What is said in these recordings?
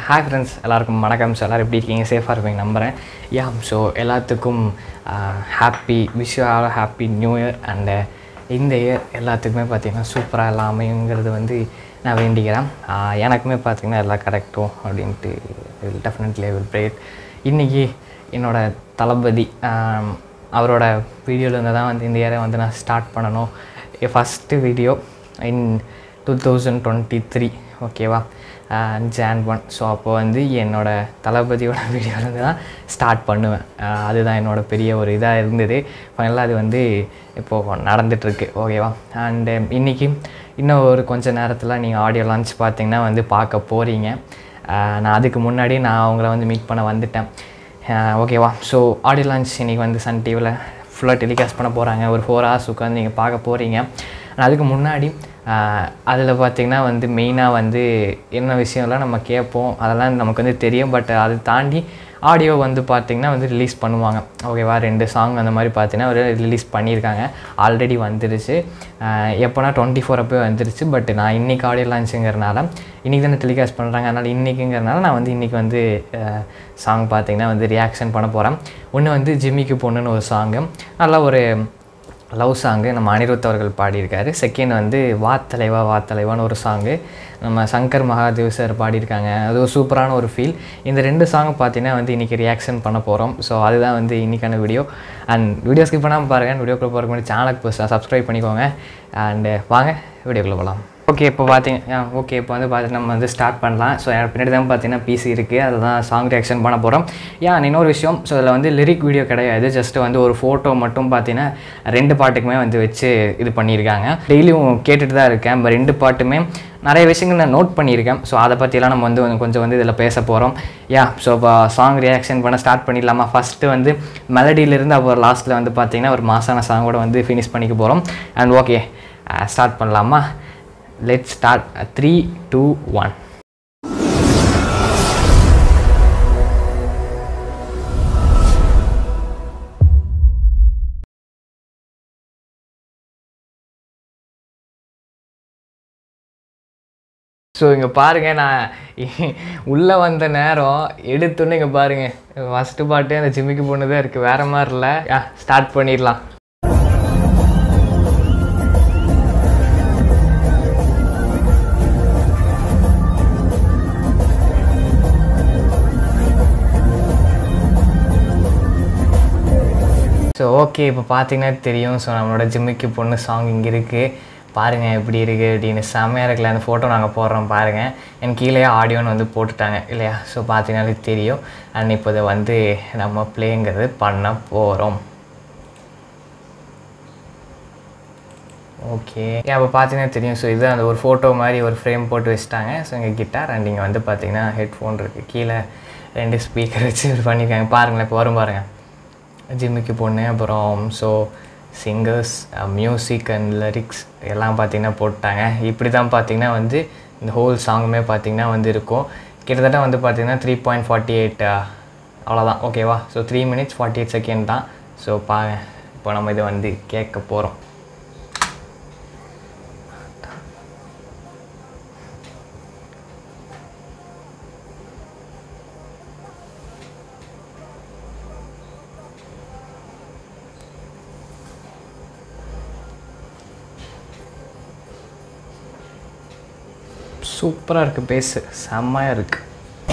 hi friends எல்லாருக்கும் வணக்கம் so எல்லோரும் எப்படி இருக்கீங்க சேஃபாக இருப்பீங்க நம்புகிறேன் யா ஸோ எல்லாத்துக்கும் happy wish all happy new year and இந்த இயர் எல்லாத்துக்குமே பார்த்திங்கன்னா சூப்பராக எல்லாம் அமையுங்கிறது வந்து நான் வேண்டிக்கிறேன் ஆஹ் எனக்குமே பார்த்திங்கன்னா எல்லாம் கரெக்டும் அப்படின்ட்டு வில் டெஃபினெட்லி வில் ப்ரேட் இன்றைக்கி என்னோட தளபதி ஆம், அவரோட வீடியோலேருந்து தான் வந்து இந்த இயரை வந்து நான் ஸ்டார்ட் பண்ணணும் first video in two thousand twenty three ஓகேவா ஜான் ஒன் ஸோ அப்போ வந்து என்னோட தளபதியோட வீடியோலேருந்து தான் ஸ்டார்ட் பண்ணுவேன் ஆஹ் அதுதான் என்னோட பெரிய ஒரு இதாக இருந்தது ஃபைனலாக அது வந்து இப்போது நடந்துகிட்ருக்கு ஓகேவா அண்டு இன்றைக்கி இன்னும் ஒரு கொஞ்ச நேரத்தில் நீங்கள் ஆடியோ லான்ச் பார்த்தீங்கன்னா வந்து பார்க்க போகிறீங்க நான் அதுக்கு முன்னாடி நான் அவங்கள வந்து மீட் பண்ண வந்துட்டேன் ஓகேவா ஸோ ஆடியோ லான்ச் இன்றைக்கி வந்து சன் டிவியில் ஃபுல்லாக டெலிகாஸ்ட் பண்ண போகிறாங்க ஒரு ஃபோர் ஹவர்ஸ் உட்காந்து நீங்கள் பார்க்க போகிறீங்க ஆனா அதுக்கு முன்னாடி அதில் பார்த்திங்கன்னா வந்து மெயினாக வந்து என்ன விஷயம்லாம் நம்ம கேட்போம் அதெல்லாம் நமக்கு வந்து தெரியும் பட் அதை தாண்டி ஆடியோ வந்து பார்த்திங்கன்னா வந்து ரிலீஸ் பண்ணுவாங்க ஓகேவா ரெண்டு சாங் அந்த மாதிரி பார்த்தீங்கன்னா ஒரு ரிலீஸ் பண்ணியிருக்காங்க ஆல்ரெடி வந்துருச்சு ஆஹ் எப்போனா டுவெண்ட்டி ஃபோர் அப்போ வந்துருச்சு பட் நான் இன்றைக்கி ஆடியோ லான்ச்சுங்கிறனால இன்றைக்கி தானே டெலிகாஸ்ட் பண்ணுறாங்க அதனால் இன்றைக்கிங்கிறனால நான் வந்து இன்றைக்கி வந்து சாங் பார்த்தீங்கன்னா வந்து ரியாக்ஷன் பண்ண போகிறேன் ஒன்று வந்து ஜிம்மிக்கு பொண்ணுன்னு ஒரு சாங்கு நல்லா ஒரு லவ் சாங்கு நம்ம அனிருத் அவர்கள் பாடியிருக்காரு செகண்ட் வந்து வா தலைவா வா தலைவான்னு ஒரு சாங்கு நம்ம சங்கர் மகாதேவ் சார் பாடியிருக்காங்க அது ஒரு சூப்பரான ஒரு ஃபீல் இந்த ரெண்டு சாங் பார்த்தீங்கன்னா வந்து இன்றைக்கி ரியாக்ஷன் பண்ண போகிறோம் ஸோ அதுதான் வந்து இன்றைக்கான வீடியோ அண்ட் வீடியோ ஸ்கிப் பண்ணாமல் பாருங்கள் வீடியோக்குள்ளே போகிறதுக்கு முன்னாடி சேனலுக்கு சப்ஸ்கிரைப் பண்ணிக்கோங்க அண்டு வாங்க வீடியோக்குள்ளே போகலாம் ஓகே இப்போ பார்த்தீங்க ஓகே இப்போ வந்து பார்த்து நம்ம வந்து ஸ்டார்ட் பண்ணலாம் ஸோ எனக்கு பின்னாடி தான் பார்த்தீங்கன்னா பிசி இருக்குது அதை தான் சாங் ரியாக்ஷன் பண்ண போகிறோம் ஏன் இன்னொரு விஷயம் ஸோ இதில் வந்து லிரிக் வீடியோ கிடையாது ஜஸ்ட் வந்து ஒரு ஃபோட்டோ மட்டும் பார்த்தீங்கன்னா ரெண்டு பாட்டுக்குமே வந்து வச்சு இது பண்ணியிருக்காங்க டெய்லியும் கேட்டுட்டு தான் இருக்கேன் இப்போ ரெண்டு பாட்டுமே நிறைய விஷயங்கள் நான் நோட் பண்ணியிருக்கேன் ஸோ அதை பற்றியெல்லாம் நம்ம வந்து கொஞ்சம் வந்து இதில் பேச போகிறோம் யா ஸோ இப்போ சாங் ரியாக்ஷன் பண்ண ஸ்டார்ட் பண்ணிடலாமா ஃபஸ்ட்டு வந்து மெலடியிலேருந்து அப்புறம் லாஸ்ட்டில் வந்து பார்த்தீங்கன்னா ஒரு மாசான சாங்கோட வந்து ஃபினிஷ் பண்ணிக்க போகிறோம் அண்ட் ஓகே ஸ்டார்ட் பண்ணலாமா let start three two one so இங்கே பாருங்கள் நான் உள்ளே வந்த நேரம் எடுத்தோன்னே இங்கே பாருங்கள் ஃபஸ்ட்டு பாட்டு அந்த ஜிம்மிக்கு போனதே இருக்குது வேறு மாதிரி இல்லை ஸ்டார்ட் பண்ணிடலாம் ஸோ ஓகே இப்போ பார்த்தீங்கன்னா தெரியும் ஸோ நம்மளோட ஜிம்மிக்கு பொண்ணு சாங் இங்கே இருக்குது பாருங்கள் எப்படி இருக்குது அப்படின்னு செம்மையாக இருக்குல்ல அந்த ஃபோட்டோ நாங்கள் போடுறோம் பாருங்கள் என் கீழே ஆடியோன்னு வந்து போட்டுட்டாங்க இல்லையா ஸோ பார்த்தீங்கனாலே தெரியும் அண்ட் இப்போ இதை வந்து நம்ம ப்ளேங்கிறது பண்ண போகிறோம் ஓகே அப்போ பார்த்தீங்கன்னா தெரியும் ஸோ இது அந்த ஒரு ஃபோட்டோ மாதிரி ஒரு ஃப்ரேம் போட்டு வச்சுட்டாங்க ஸோ இங்கே கிட்டார் அண்ட் இங்கே வந்து பார்த்தீங்கன்னா ஹெட்ஃபோன் இருக்குது கீழே ரெண்டு ஸ்பீக்கர் வச்சு இது பண்ணியிருக்காங்க பாருங்களேன் இப்போ வரும் பாருங்கள் ஜிம்மிக்கு பொண்ணு அப்புறம் so singers music and lyrics எல்லாம் பார்த்தீங்கன்னா போட்டாங்க இப்படி தான் பார்த்தீங்கன்னா வந்து இந்த ஹோல் சாங்குமே பார்த்தீங்கன்னா வந்து இருக்கும் கிட்டத்தட்ட வந்து பார்த்தீங்கன்னா த்ரீ பாயிண்ட் ஃபார்ட்டி எயிட் அவ்வளோதான் ஓகேவா so three minutes forty eight second தான் ஸோ பா இப்போ நம்ம இதை வந்து கேட்க போகிறோம் சூப்பராக இருக்குது பேஸு செம்மையாக இருக்குது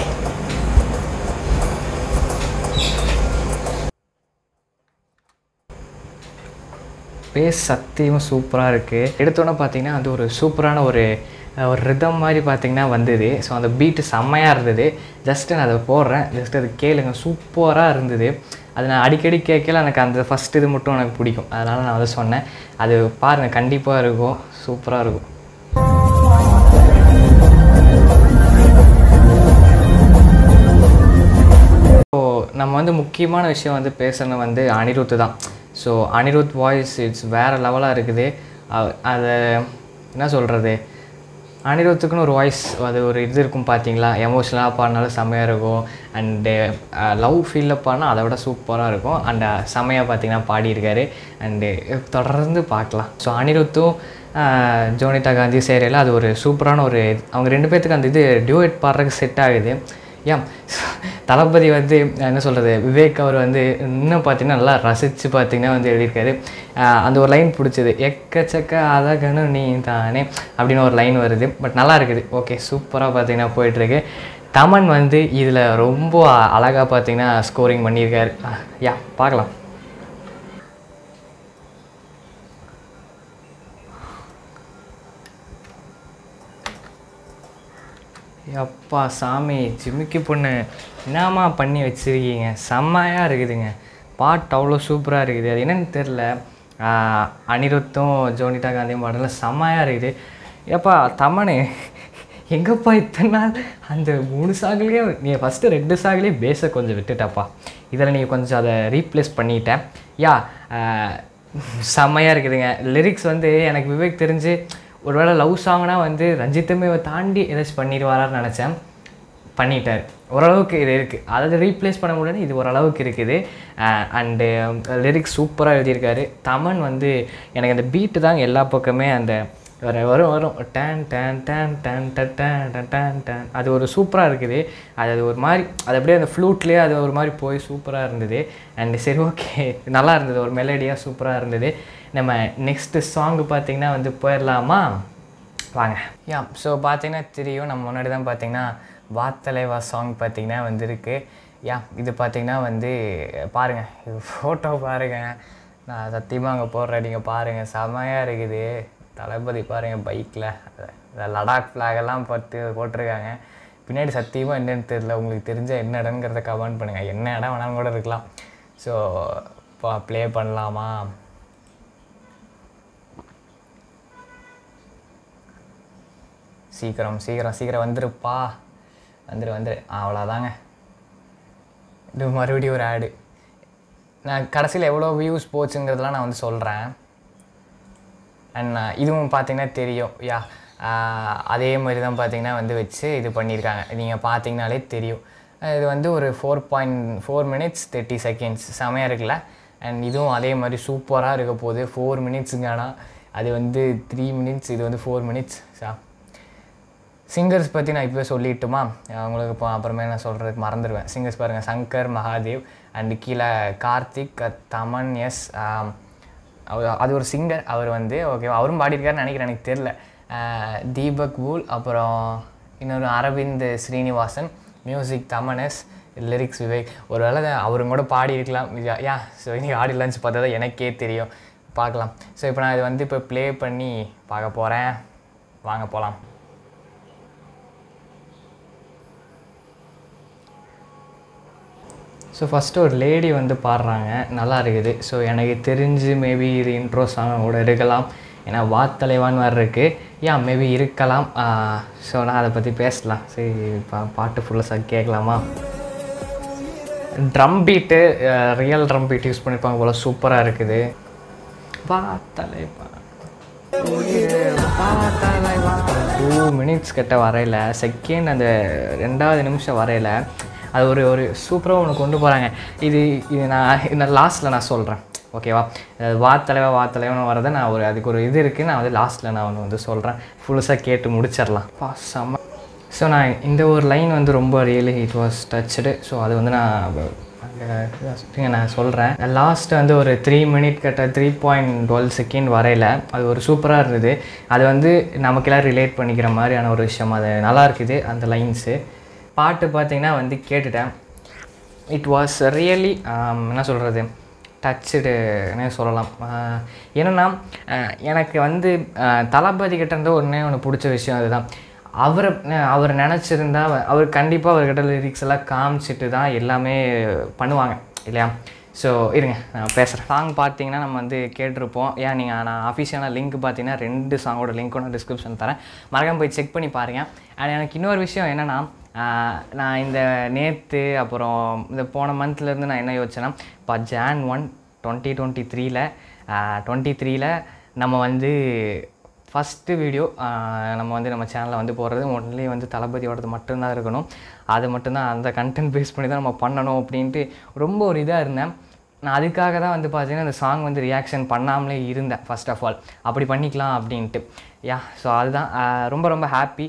பேஸ் சத்தியமாக சூப்பராக இருக்குது எடுத்தோன்னே பார்த்தீங்கன்னா அது ஒரு சூப்பரான ஒரு அஹ், ஒரு ரிதம் மாதிரி பார்த்தீங்கன்னா வந்தது ஸோ அந்த பீட்டு செம்மையாக இருந்தது ஜஸ்ட்டு நான் அதை போடுறேன் ஜஸ்ட் அது கேளுங்க சூப்பராக இருந்தது அது நான் அடிக்கடி கேட்கல எனக்கு அந்த ஃபஸ்ட் இது மட்டும் எனக்கு பிடிக்கும் அதனால் நான் வந்து சொன்னேன் அது பாருங்கள் கண்டிப்பாக இருக்கும் சூப்பராக இருக்கும் ஸோ நம்ம வந்து முக்கியமான விஷயம் வந்து பேசணும் வந்து அனிருத் தான் ஸோ அனிருத் வாய்ஸ் இட்ஸ் வேறு லெவலாக இருக்குது அ- அதை என்ன சொல்கிறது அனிருத்துக்குன்னு ஒரு வாய்ஸ் அது ஒரு இது இருக்கும் பார்த்தீங்களா எமோஷ்னலாக பாடினாலும் செம்மையாக இருக்கும் அண்டு லவ் ஃபீலில் பாடினா அதை விட சூப்பராக இருக்கும் அண்ட் செம்மையாக பார்த்தீங்கன்னா பாடியிருக்காரு அண்டு தொடர்ந்து பார்க்கலாம் ஸோ அனிருத்தும் ஆஹ், ஜோனிதா காந்தி சேரையில் அது ஒரு சூப்பரான ஒரு அவங்க ரெண்டு பேர்த்துக்கு அந்த இது டியூட் பாடுறதுக்கு செட் ஆகுது ஏன் தளபதி வந்து என்ன சொல்கிறது விவேக் அவர் வந்து இன்னும் பார்த்தீங்கன்னா நல்லா ரசித்து பார்த்தீங்கன்னா வந்து எழுதியிருக்காரு ஆஹ் அந்த ஒரு லைன் பிடிச்சது எக்கச்சக்க அழகனு நீ தானே அப்படின்னு ஒரு லைன் வருது பட் நல்லா இருக்குது ஓகே சூப்பராக பார்த்தீங்கன்னா போயிட்டுருக்கு தமன் வந்து இதில் ரொம்ப அழகாக பார்த்தீங்கன்னா ஸ்கோரிங் பண்ணியிருக்காரு யா பார்க்கலாம் அப்பா சாமி ஜிமிக்கி பொண்ணு என்னம்மா பண்ணி வச்சுருக்கீங்க செம்மையாக இருக்குதுங்க பாட்டு அவ்வளோ சூப்பராக இருக்குது அது என்னன்னு தெரில அனிருத்தும் ஜோனிதா காந்தியும் பாடலாம் செம்மையாக இருக்குது ஏப்பா தமனு எங்கப்பா இத்தனை நாள் அந்த மூணு சாகுலேயே நீ ஃபஸ்ட்டு ரெண்டு சாகுலேயே பேஸை கொஞ்சம் விட்டுட்டப்பா இதில் நீ கொஞ்சம் அதை ரீப்ளேஸ் பண்ணிட்டேன் யா செம்மையாக இருக்குதுங்க லிரிக்ஸ் வந்து எனக்கு விவேக் தெரிஞ்சு ஒருவேளை லவ் சாங்னா வந்து ரஞ்சித்துமே தாண்டி ஏதாச்சும் பண்ணிடுவாரான்னு நினச்சேன் பண்ணிட்டார் ஓரளவுக்கு இது இருக்குது அதாவது ரீப்ளேஸ் பண்ண முடியாது இது ஓரளவுக்கு இருக்குது அண்டு லிரிக்ஸ் சூப்பராக எழுதியிருக்காரு தமன் வந்து எனக்கு அந்த பீட்டு தான் எல்லா பக்கமே அந்த வர வரும் வரும் டேன் டேன் டேன் டேன் டேன் டேன் டேன் டேன் டேன் அது ஒரு சூப்பராக இருக்குது அது அது ஒரு மாதிரி அது அப்படியே அந்த ஃப்ளூட்லேயே அது ஒரு மாதிரி போய் சூப்பராக இருந்தது அண்டு சரி ஓகே நல்லா இருந்தது ஒரு மெலடியாக சூப்பராக இருந்தது நம்ம நெக்ஸ்ட்டு சாங்கு பார்த்திங்கன்னா வந்து போயிடலாமா வாங்க யா ஸோ பார்த்தீங்கன்னா தெரியும் நம்ம முன்னாடி தான் பார்த்தீங்கன்னா வாத்தலைவா சாங் பார்த்தீங்கன்னா வந்திருக்கு யா இது பார்த்தீங்கன்னா வந்து பாருங்கள் இது ஃபோட்டோ பாருங்கள் நான் சத்தியமாக அங்கே போடுறேன் நீங்கள் பாருங்கள் செமையாக இருக்குது தளபதி பாருங்கள் பைக்கில் லடாக் ஃப்ளாகெல்லாம் பார்த்து போட்டிருக்காங்க பின்னாடி சத்தியமாக என்னன்னு தெரியல உங்களுக்கு தெரிஞ்ச என்ன இடங்கிறத கமெண்ட் பண்ணுங்கள் என்ன இடம் வேணாலும் கூட இருக்கலாம் ஸோ இப்போ ப்ளே பண்ணலாமா சீக்கிரம் சீக்கிரம் சீக்கிரம் வந்துருப்பா வந்துரு வந்துரு அவ்வளோதாங்க இது மறுபடியும் ஒரு ஆடு நான் கடைசியில் எவ்வளோ வியூஸ் போச்சுங்கிறதுலாம் நான் வந்து சொல்கிறேன் அண்ட் இதுவும் பார்த்தீங்கன்னா தெரியும் யா அதே மாதிரி தான் பார்த்தீங்கன்னா வந்து வச்சு இது பண்ணியிருக்காங்க நீங்கள் பார்த்தீங்கனாலே தெரியும் இது வந்து ஒரு four point four minutes thirty seconds செமையாக இருக்குல்ல அண்ட் இதுவும் அதே மாதிரி சூப்பராக இருக்க போகுது ஃபோர் மினிட்ஸுங்க ஆனால் அது வந்து த்ரீ மினிட்ஸ் இது வந்து ஃபோர் மினிட்ஸ் சா சிங்கர்ஸ் பற்றி நான் இப்போ சொல்லிட்டுமா அவங்களுக்கு இப்போ அப்புறமே நான் சொல்கிறதுக்கு மறந்துடுவேன் சிங்கர்ஸ் பாருங்கள் சங்கர் மகாதேவ் அண்டு கீழே கார்த்திக் தமன் எஸ் அவர் அது ஒரு சிங்கர் அவர் வந்து ஓகே அவரும் பாடியிருக்காருன்னு நினைக்கிறேன் எனக்கு தெரில தீபக் வூல் அப்புறம் இன்னொரு அரவிந்த் ஸ்ரீனிவாசன் மியூசிக் தமனஸ் லிரிக்ஸ் விவேக் ஒரு வேளை அவரும் கூட பாடியிருக்கலாம் யா ஸோ இன்னைக்கு ஆடி லஞ்ச் பார்த்தா தான் எனக்கே தெரியும் பார்க்கலாம் ஸோ இப்போ நான் இது வந்து இப்போ ப்ளே பண்ணி பார்க்க போகிறேன் வாங்க போகலாம் ஸோ ஃபஸ்ட்டு ஒரு லேடி வந்து பாடுறாங்க நல்லா இருக்குது ஸோ எனக்கு தெரிஞ்சு மேபி இது இன்ட்ரோ சாங் கூட இருக்கலாம் ஏன்னா வாத்தலைவான் வேறு இருக்குது ஏன் மேபி இருக்கலாம் ஸோ நான் அதை பற்றி பேசலாம் சரி பா பாட்டு ஃபுல்லாக கேட்கலாமா drum beat real drum beat use பண்ணியிருப்பாங்க போல் சூப்பராக இருக்குது வாத்தலைவா டூ மினிட்ஸ் கிட்ட வரையில செகண்ட் அந்த ரெண்டாவது நிமிஷம் வரையில அது ஒரு ஒரு சூப்பராக ஒன்று கொண்டு போகிறாங்க இது இது நான் இந்த லாஸ்ட்டில் நான் சொல்கிறேன் ஓகேவா வா தலைவா வா தலைவன் வரதை நான் ஒரு அதுக்கு ஒரு இது இருக்குது நான் வந்து லாஸ்ட்டில் நான் ஒன்று வந்து சொல்கிறேன் ஃபுல்ஸாக கேட்டு முடிச்சிடலாம் பா செம்ம ஸோ நான் இந்த ஒரு லைன் வந்து ரொம்ப really it was touched so அது வந்து நான் அங்கே நான் சொல்கிறேன் லாஸ்ட் வந்து ஒரு த்ரீ மினிட் கிட்ட த்ரீ பாயிண்ட் டுவெல் செகண்ட் வரையில் அது ஒரு சூப்பராக இருந்தது அது வந்து நமக்கெல்லாம் ரிலேட் பண்ணிக்கிற மாதிரியான ஒரு விஷயம் அது நல்லா இருக்குது அந்த லைன்ஸு பாட்டு பார்த்திங்கன்னா வந்து கேட்டுட்டேன் இட் வாஸ் ரியலி என்ன சொல்கிறது டச்சுடுன்னே சொல்லலாம் என்னென்னா எனக்கு வந்து தளபதி கிட்டேருந்து ஒன்றே ஒன்று பிடிச்ச விஷயம் அதுதான் அவரை அவர் நினச்சிருந்தா அவர் கண்டிப்பாக அவர்கிட்ட லிரிக்ஸ் எல்லாம் காமிச்சிட்டு தான் எல்லாமே பண்ணுவாங்க இல்லையா ஸோ இருங்க நான் பேசுகிறேன் சாங் பார்த்தீங்கன்னா நம்ம வந்து கேட்டிருப்போம் ஏன் நீங்கள் நான் அஃபிஷியலான லிங்க் பார்த்தீங்கன்னா ரெண்டு சாங்கோட லிங்க்கும் நான் டிஸ்கிரிப்ஷன் தரேன் மறக்காம போய் செக் பண்ணி பாருங்கள் அண்ட் எனக்கு இன்னொரு விஷயம் என்னென்னா நான் இந்த நேற்று அப்புறம் இந்த போன மந்த்லேருந்து நான் என்ன யோசிச்சேன்னா இப்போ ஜான் ஒன் டுவெண்ட்டி டுவெண்ட்டி த்ரீல டுவெண்ட்டி த்ரீல நம்ம வந்து ஃபஸ்ட்டு வீடியோ நம்ம வந்து நம்ம சேனலில் வந்து போடுறது ஒன்லி வந்து தளபதியோடது மட்டும்தான் இருக்கணும் அது மட்டும்தான் அந்த கண்டென்ட் பேஸ் பண்ணி தான் நம்ம பண்ணணும் அப்படின்ட்டு ரொம்ப ஒரு இதாக இருந்தேன் நான் அதுக்காக தான் வந்து பார்த்தீங்கன்னா இந்த சாங் வந்து ரியாக்ஷன் பண்ணாமலே இருந்தேன் ஃபர்ஸ்ட் ஆஃப் ஆல் அப்படி பண்ணிக்கலாம் அப்படின்ட்டு யா ஸோ அதுதான் ரொம்ப ரொம்ப ஹாப்பி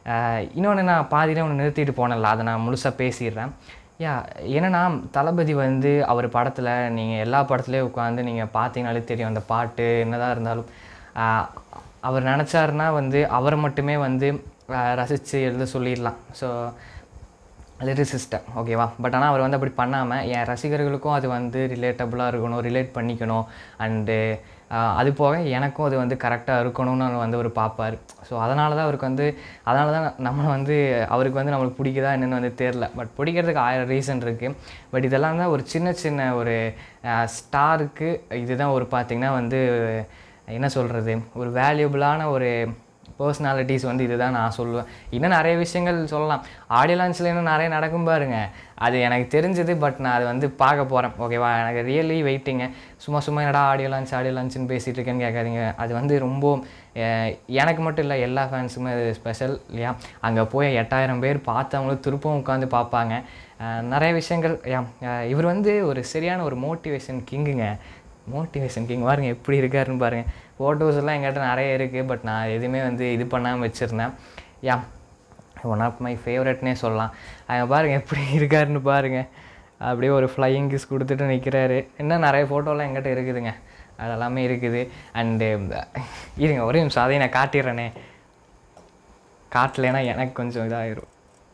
இன்னொன்று நான் பாதியில் ஒன்று நிறுத்திட்டு போனேன்ல அதை நான் முழுசாக பேசிடுறேன் யா என்னன்னா தளபதி வந்து அவர் படத்தில் நீங்கள் எல்லா படத்துலேயும் உட்காந்து நீங்கள் பார்த்தீங்கனாலே தெரியும் அந்த பாட்டு என்னதான் இருந்தாலும் ஆஹ் அவர் நினச்சாருன்னா வந்து அவரை மட்டுமே வந்து ரசித்து எழுத சொல்லிடலாம் ஸோ லிரிசிஸ்டம் ஓகேவா பட் ஆனால் அவர் வந்து அப்படி பண்ணாமல் என் ரசிகர்களுக்கும் அது வந்து ரிலேட்டபுளாக இருக்கணும் ரிலேட் பண்ணிக்கணும் அண்டு அது போக எனக்கும் அது வந்து கரெக்டாக இருக்கணும்னு வந்து அவர் பார்ப்பார் ஸோ அதனால தான் அவருக்கு வந்து அதனால தான் நம்மளை வந்து அவருக்கு வந்து நம்மளுக்கு பிடிக்குதா என்னென்னு வந்து தெரில பட் பிடிக்கிறதுக்கு ஆயிரம் ரீசன் இருக்குது பட் இதெல்லாம் தான் ஒரு சின்ன சின்ன ஒரு ஸ்டாருக்கு இதுதான் ஒரு பார்த்திங்கன்னா வந்து என்ன சொல்கிறது ஒரு வேல்யூபிளான ஒரு பர்சனாலிட்டிஸ் வந்து இதுதான் நான் சொல்லுவேன் இன்னும் நிறைய விஷயங்கள் சொல்லலாம் ஆடியோ லான்ச்சில் இன்னும் நிறைய நடக்கும் பாருங்க அது எனக்கு தெரிஞ்சது பட் நான் அது வந்து பார்க்க போகிறேன் ஓகேவா எனக்கு ரியலி வெயிட்டிங்க சும்மா சும்மா என்னடா ஆடியோ லான்ச் ஆடியோ லான்ச்னு பேசிகிட்டு இருக்கேன்னு கேட்காதீங்க அது வந்து ரொம்ப அஹ், எனக்கு மட்டும் இல்லை எல்லா ஃபேன்ஸுக்குமே அது ஸ்பெஷல் இல்லையா அங்கே போய் எட்டாயிரம் பேர் பார்த்தவங்களும் திருப்பவும் உட்காந்து பார்ப்பாங்க அஹ், நிறைய விஷயங்கள் யா அஹ், இவர் வந்து ஒரு சரியான ஒரு மோட்டிவேஷன் கிங்குங்க மோட்டிவேஷன் கிங் பாருங்க எப்படி இருக்காருன்னு பாருங்கள் ஃபோட்டோஸ் எல்லாம் எங்கிட்ட நிறைய இருக்குது பட் நான் எதுவுமே வந்து இது பண்ணாமல் வச்சுருந்தேன் யா ஒன் ஆஃப் மை ஃபேவரட்னே சொல்லலாம் அங்கே பாருங்கள் எப்படி இருக்காருன்னு பாருங்கள் அப்படியே ஒரு ஃப்ளையிங் கிஸ் கொடுத்துட்டு நிற்கிறாரு இன்னும் நிறைய ஃபோட்டோலாம் எங்கிட்ட இருக்குதுங்க அதெல்லாமே இருக்குது அண்டு இருங்க ஒரே நிமிஷம் அதையும் நான் காட்டிடுறேனே காட்டலைன்னா எனக்கு கொஞ்சம் இதாயிரும்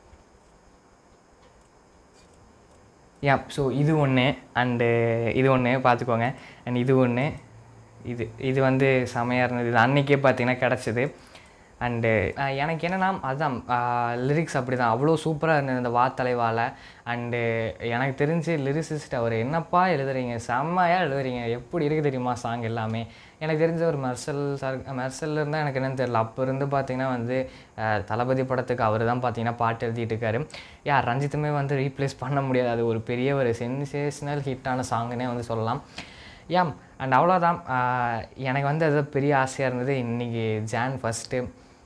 யா ஸோ இது ஒன்று அண்டு இது ஒன்று பார்த்துக்கோங்க அண்ட் இது ஒன்று இது இது வந்து செமையாக இருந்தது இது அன்றைக்கே பார்த்தீங்கன்னா கிடச்சிது அண்டு எனக்கு என்னென்னா அதுதான் லிரிக்ஸ் அப்படி தான் அவ்வளோ சூப்பராக இருந்தது இந்த வா தலைவால் அண்டு எனக்கு தெரிஞ்சு லிரிசிஸ்ட் அவர் என்னப்பா எழுதுறீங்க செம்மையாக எழுதுறீங்க எப்படி இருக்குது தெரியுமா சாங் எல்லாமே எனக்கு தெரிஞ்ச ஒரு மெர்சல் சார் மெர்சல் இருந்தால் எனக்கு என்னன்னு தெரியல அப்போ இருந்து பார்த்தீங்கன்னா வந்து அஹ், தளபதி படத்துக்கு அவர் தான் பார்த்தீங்கன்னா பாட்டு எழுதிட்டு இருக்காரு யா ரஞ்சித்துமே வந்து ரீப்ளேஸ் பண்ண முடியாது அது ஒரு பெரிய ஒரு சென்சேஷனல் ஹிட்டான சாங்குன்னே வந்து சொல்லலாம் யா அண்ட் அவ்வளோதான் ஆஹ் எனக்கு வந்து அது பெரிய ஆசையாக இருந்தது இன்றைக்கி ஜான் ஃபஸ்ட்டு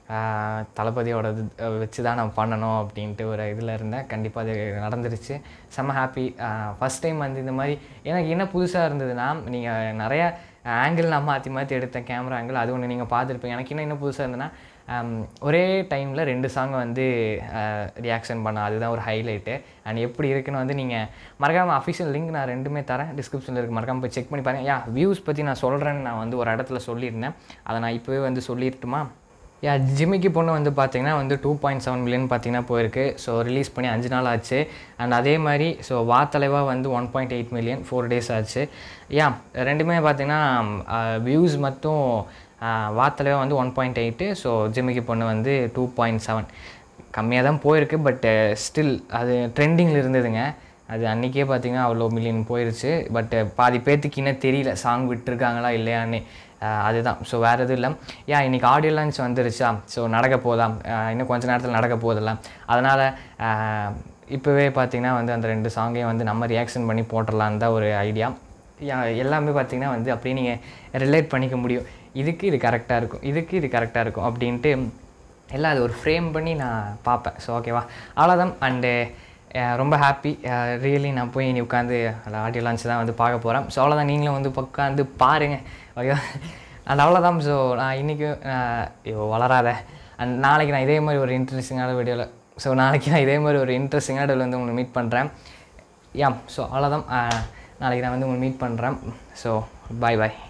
தளபதியோட இது வச்சு தான் நான் பண்ணணும் அப்படின்ட்டு ஒரு இதில் இருந்தேன் கண்டிப்பாக அது நடந்துருச்சு செம்ம ஹாப்பி ஃபஸ்ட் டைம் வந்து இந்த மாதிரி எனக்கு என்ன புதுசாக இருந்ததுன்னா நீங்கள் நிறைய ஆங்கிள் நான் மாற்றி மாற்றி எடுத்த கேமரா ஆங்கிள் அது ஒன்று நீங்கள் பார்த்துருப்பீங்க எனக்கு இன்னும் என்ன புதுசாக இருந்ததுன்னா ஆம், ஒரே டைமில் ரெண்டு சாங் வந்து ரியாக்ஷன் பண்ண அதுதான் ஒரு ஹைலைட்டு அண்ட் எப்படி இருக்குன்னு வந்து நீங்கள் மறக்காமல் அஃபிஷியல் லிங்க் நான் ரெண்டுமே தரேன் டிஸ்கிரிப்ஷனில் இருக்கு மறக்காமல் போய் செக் பண்ணி பாருங்கள் யா வியூஸ் பற்றி நான் சொல்கிறேன்னு நான் வந்து ஒரு இடத்துல சொல்லியிருந்தேன் அதை நான் இப்போவே வந்து சொல்லிட்டுமா யா ஜிம்மிக்கு பொண்ணு வந்து பார்த்தீங்கன்னா வந்து டூ பாயிண்ட் செவன் மில்லியன் பார்த்தீங்கன்னா போயிருக்கு ஸோ ரிலீஸ் பண்ணி அஞ்சு நாள் ஆச்சு அண்ட் அதே மாதிரி ஸோ வா தலைவா வந்து one point eight million four days ஆச்சு யா ரெண்டுமே பார்த்தீங்கன்னா வியூஸ் மட்டும் ஆஹ், வா தலைவா வந்து one point eight so Jimikki Ponnu வந்து டூ பாயிண்ட் செவன் கம்மியாக தான் போயிருக்கு பட் ஸ்டில் அது ட்ரெண்டிங்கில் இருந்ததுங்க அது அன்றைக்கே பார்த்தீங்கன்னா அவ்வளோ மில்லியன் போயிருச்சு பட் பாதி பேர்த்துக்கு இன்னும் தெரியல சாங் விட்டுருக்காங்களா இல்லையான்னு ஆஹ் அதுதான் ஸோ வேறு எதுவும் இல்லை ஏன் இன்றைக்கி ஆடியோ லான்ச் வந்துருச்சா ஸோ நடக்க போதாம் ஆஹ் இன்னும் கொஞ்ச நேரத்தில் நடக்க போதில்ல அதனால் இப்போவே பார்த்தீங்கன்னா வந்து அந்த ரெண்டு சாங்கையும் வந்து நம்ம ரியாக்ஷன் பண்ணி போட்டுடலான்னு தான் ஒரு ஐடியா எல்லாமே பார்த்தீங்கன்னா வந்து அப்படியே நீங்கள் ரிலேட் பண்ணிக்க முடியும் இதுக்கு இது கரெக்டாக இருக்கும் இதுக்கு இது கரெக்டாக இருக்கும் அப்படின்ட்டு எல்லாம் அது ஒரு ஃப்ரேம் பண்ணி நான் பார்ப்பேன் ஸோ ஓகேவா அவ்வளோதான் அண்டு ரொம்ப ஹாப்பி ரியலி நான் போய் இனி உட்காந்து ஆடியோ லான்ச் தான் வந்து பார்க்க போகிறேன் ஸோ அவ்வளோதான் நீங்களும் வந்து உட்காந்து பாருங்கள் ஓகேவா அண்ட் அவ்வளோதான் ஸோ நான் இன்றைக்கி ஐயோ வளராத அண்ட் நாளைக்கு நான் இதே மாதிரி ஒரு இன்ட்ரெஸ்டிங்கான வீடியோவில் ஸோ நாளைக்கு நான் இதே மாதிரி ஒரு இன்ட்ரெஸ்டிங்கான வீடியோவில் வந்து உங்களை மீட் பண்ணுறேன் யா ஸோ அவ்வளோதான் நாளைக்கு நான் வந்து உங்களை மீட் பண்ணுறேன் ஸோ பாய் பாய்